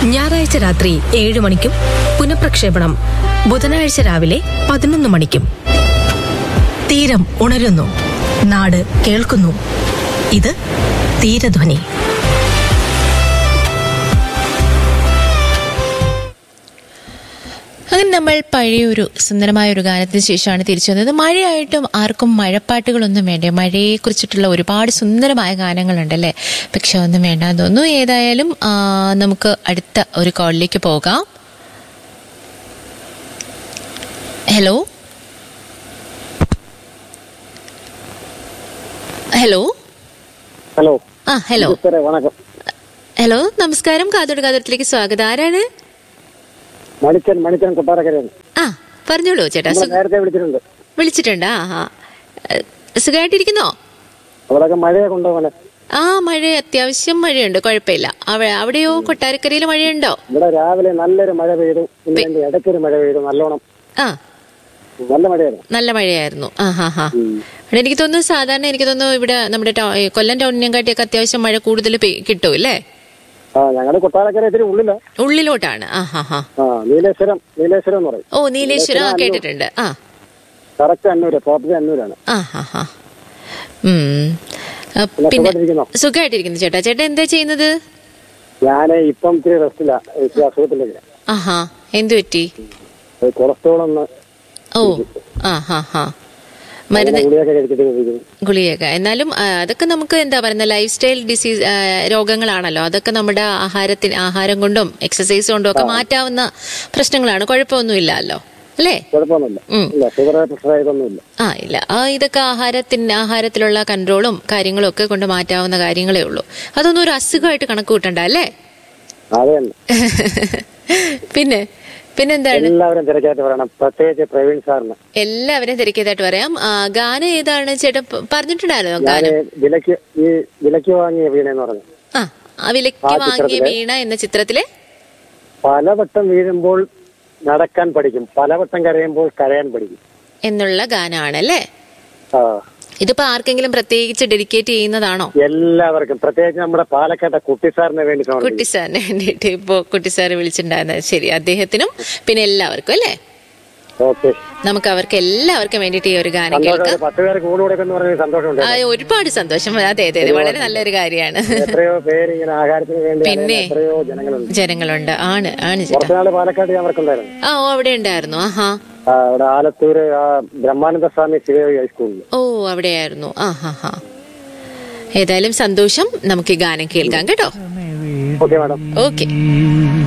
ഞായറാഴ്ച രാത്രി ഏഴ് മണിക്കും പുനഃപ്രക്ഷേപണം ബുധനാഴ്ച രാവിലെ പതിനൊന്ന് മണിക്കും തീരം ഉണരുന്നു നാട് കേൾക്കുന്നു ഇത് തീരധ്വനി അങ്ങനെ നമ്മൾ പഴയൊരു സുന്ദരമായ ഒരു ഗാനത്തിന് ശേഷമാണ് തിരിച്ചു വന്നത് മഴയായിട്ടും ആർക്കും മഴപ്പാട്ടുകളൊന്നും വേണ്ടേ മഴയെ കുറിച്ചിട്ടുള്ള ഒരുപാട് സുന്ദരമായ ഗാനങ്ങളുണ്ടല്ലേ പക്ഷെ ഒന്നും വേണ്ടെന്ന് തോന്നുന്നു ഏതായാലും ആ, നമുക്ക് അടുത്ത ഒരു കോളിലേക്ക് പോകാം ഹലോ ഹലോ ഹലോ ആ ഹലോ സാറേ വണക്കം ഹലോ നമസ്കാരം കാതോട് കാതോടത്തിലേക്ക് സ്വാഗതം ആരാണ് മണിക്കൻ മണിക്കൻ കൊട്ടാരക്കരയാണ് ആ പറഞ്ഞോളൂ ചേട്ടാ നമ്മൾ സു- നേരത്തെ വിളിച്ചിട്ടുണ്ട് വിളിച്ചിട്ടുണ്ടാ ആ സുഖമായിട്ടിരിക്കുന്നോ അവിടെയൊക്കെ മഴയെ കൊണ്ടുപോകണേ ആ മഴ അത്യാവശ്യം മഴയുണ്ട് കുഴപ്പമില്ല അവ- അവിടെയോ കൊട്ടാരക്കരയിൽ മഴയുണ്ടോ ഇവിടെ രാവിലെ നല്ലൊരു മഴ പെയ്തു പിന്നെ അതിന്റെ ഇടയ്ക്കൊരു മഴ പെയ്തു നല്ലോണം ആ നല്ല മഴയായിരുന്നു നല്ല മഴയായിരുന്നു ആ ഹാ ഹാ ഉം. അവിടെ എനിക്ക് തോന്നുന്നു സാധാരണ എനിക്ക് തോന്നുന്നു ഇവിടെ നമ്മുടെ ടൗ- ഏ, കൊല്ലം ടൗണിനെ കാട്ടിയൊക്കെ അത്യാവശ്യം മഴ കൂടുതൽ പെയ്- കിട്ടും അല്ലേ ആ ഞങ്ങളുടെ കൊട്ടാരക്കര ഇത്തിരി ഉള്ളില്ല ഉള്ളിലോട്ടാണ് ആ ഹാ ഹാ ആ നീലേശ്വരം നീലേശ്വരം എന്ന് പറയും ഓ നീലേശ്വരം ആ കേട്ടിട്ടുണ്ട് ആ കറക്റ്റ് അന്നൂര് പ്രോപ്പർട്ടി അന്നൂരാണ് ആ ഹാ ഹാ ഉം ആ, പിന്നെ പിന്നെ സുഖമായിട്ടിരിക്കുന്നോ? സുഖമായിട്ടിരിക്കുന്നു ചേട്ടാ ചേട്ടാ എന്താ ചെയ്യുന്നത് ഞാൻ ഇപ്പം ഇത്തിരി റെസ്റ്റില്ല ഇത്തിരി അസുഖത്തിലേക്ക് ആഹാ എന്തു പറ്റി കൊളസ്ട്രോൾ ഒന്ന് ഓ ആ ഹാ ഹാ മരുന്ന് ഗുളിയൊക്കെ കഴിച്ചിട്ട് ഇരിക്കുന്നു. ഗുളികയൊക്കെ എന്നാലും ആ, അതൊക്കെ നമുക്ക് എന്താ പറയുന്ന ലൈഫ് സ്റ്റൈൽ ഡിസീസ് ആ, രോഗങ്ങളാണല്ലോ അതൊക്കെ നമ്മുടെ ആഹാരത്തിന് ആഹാരം കൊണ്ടും എക്സസൈസ് കൊണ്ടും ഒക്കെ മാറ്റാവുന്ന പ്രശ്നങ്ങളാണ് കുഴപ്പമൊന്നുമില്ലല്ലോ അല്ലേ കുഴപ്പമൊന്നുമില്ല ഉം. ഇല്ല ഷുഗർ പ്രഷർ ഇതൊന്നുമില്ല ആ ഇല്ല ആ ഇതൊക്കെ ആഹാരത്തിന് ആഹാരത്തിലുള്ള കൺട്രോളും കാര്യങ്ങളും ഒക്കെ കൊണ്ട് മാറ്റാവുന്ന കാര്യങ്ങളേ ഉള്ളൂ അതൊന്നും ഒരു അസുഖമായിട്ട് കണക്ക് കൂട്ടണ്ട അല്ലേ അതെ തന്നെ പിന്നെ പിന്നെന്താണ് എല്ലാവരും തിരക്കായിട്ട് പറയണം പ്രത്യേകിച്ച് പ്രവീൺ സാറിന് എല്ലാവരും തിരക്കിയതായിട്ട് പറയാം ആ, ഗാനം ഏതാണ് ചേട്ടൻ പ- പറഞ്ഞിട്ടുണ്ടായിരുന്നോ ഞാൻ ഗാനം വിലക്ക് ഈ വിലക്ക് വാങ്ങിയ വീണെന്ന് പറഞ്ഞു ആ ആ വിലയ്ക്ക് ആ വാങ്ങിയ ചിത്രത്തിലെ- വീണ എന്ന ചിത്രത്തിലെ പലവട്ടം വീഴുമ്പോൾ നടക്കാൻ പഠിക്കും പലവട്ടം കരയുമ്പോൾ കരയാൻ പഠിക്കും എന്നുള്ള ഗാനമാണല്ലേ ആ ഇതിപ്പോ ആർക്കെങ്കിലും പ്രത്യേകിച്ച് ഡെഡിക്കേറ്റ് ചെയ്യുന്നതാണോ എല്ലാവർക്കും പ്രത്യേകിച്ച് നമ്മുടെ പാലക്കാട്ടെ കുട്ടി സാറിന് വേണ്ടി സമർപ്പിക്കും കുട്ടി സാറിന് വേണ്ടിയിട്ട് ഇപ്പോ കുട്ടി സാറ് വിളിച്ചിട്ടുണ്ടായിരുന്നത് ശരി അദ്ദേഹത്തിനും പിന്നെ എല്ലാവർക്കും അല്ലേ ഓക്കെ നമുക്ക് അവർക്ക് എല്ലാവർക്കും വേണ്ടിയിട്ട് ഈ ഒരു ഗാനം കേൾക്കാം സന്തോഷം പത്ത് പേര് കൂടെ കൊടുക്കുന്ന പറഞ്ഞ സന്തോഷമുണ്ട് ആ, ഒരുപാട് സന്തോഷം അതെ അതെ അതെ വളരെ നല്ലൊരു കാര്യമാണ് എത്രയോ പേര് ഇങ്ങനെ ആഹാരത്തിന് വേണ്ടി പിന്നെ. അലയുന്ന എത്രയോ ജനങ്ങളുണ്ട് ജനങ്ങളുണ്ട് ആണ് ആണ് ചേട്ടാ കുറച്ചുനാള് പാലക്കാട് ഞാൻ വർക്കുണ്ടായിരുന്നു ആ ഓ അവിടെ ഉണ്ടായിരുന്നു ആഹാ ആ, അവിടെ ആലത്തൂര് ആ ബ്രഹ്മാനന്ദ സ്വാമി ശിവയോഗി ഹൈസ്കൂളിൽ ഓ അവിടെയായിരുന്നു ആ ഹാ ഹാ ഏതായാലും സന്തോഷം നമുക്ക് ഈ ഗാനം കേൾക്കാം കേട്ടോ ഓക്കെ മാഡം ഓക്കെ